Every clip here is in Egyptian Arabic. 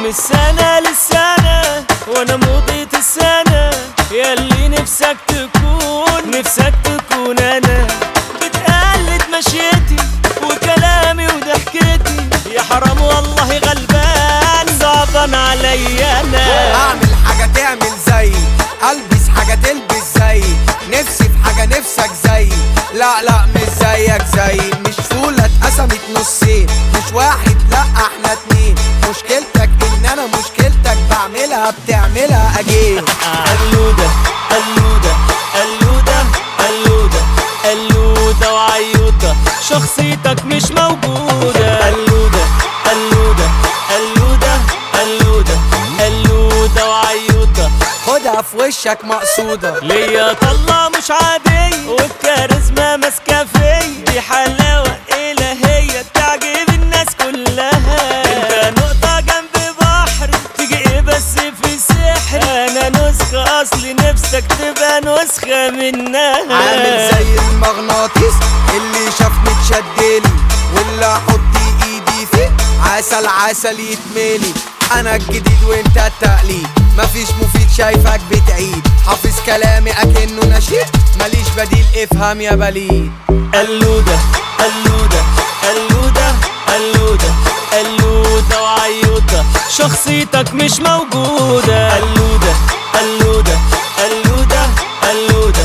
من السنة للسنة وانا مضيت السنة ياللي نفسك تكون نفسك تكون انا بتقلد مشيتي وكلامي وضحكتي يا حرام والله غلبان صعبان عليا انا اعمل حاجة تعمل زي البس حاجة تلبس زي نفسي في حاجة نفسك زي لا لا مش زيك زي مش فولة اتقسمت نصين مش واحد لا احنا اتنين مشكلتك ان انا مشكلتك بعملها بتعملها اجين قلودة قلودة قلودة قلودة قلودة وعيوطة شخصيتك مش موجودة قلودة قلودة قلودة قلودة قلودة وعيوطة خدها في وشك مقصودة ليا طلة مش عادية والكاريزما ماسكة فيا دي حلاوة إلهية تعجب الناس كلها انت نقطة جنب بحر تيجي ايه بس في سحر انا نسخة اصلي نفسك تبقى نسخة منها عامل زي المغناطيس اللي شافني اتشدلي واللي احط ايدي فيه عسل عسل يتملي انا الجديد وانت التقليد مفيش مفيد شايفك بتعيد حافظ كلامي اكنه نشيد ماليش بديل افهم يا بليد قلودة قلودة قلودة قلودة قلودة وعيوطة شخصيتك مش موجودة قلودة قلودة قلودة قلودة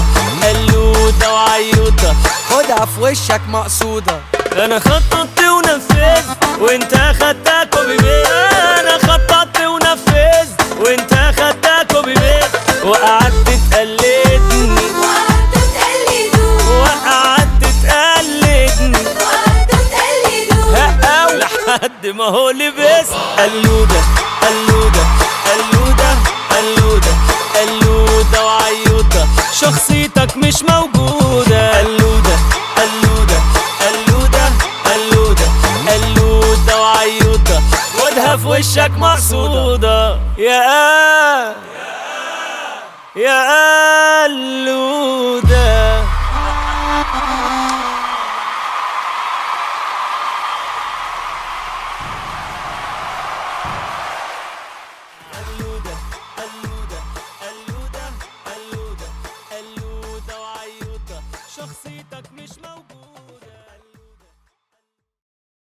قلودة وعيوطة خدها في وشك مقصودة انا خططت ونفذت وانت خدتها كوبي بيت انا خططت ونفذت وانت خدتها كوبي بيت وقعدت تقلدني وقعدتوا تقلدوا وقعدت تقلدني وقعدتوا تقلدوا هقاو لحد ما هو لبس قلودة قلودة قلودة قلودة قلودة وعيوطة شخصيتك مش موجودة قلودة قلودة قلودة قلودة قلودة وعيوطة خدها في وشك مقصودة يا يا قلودة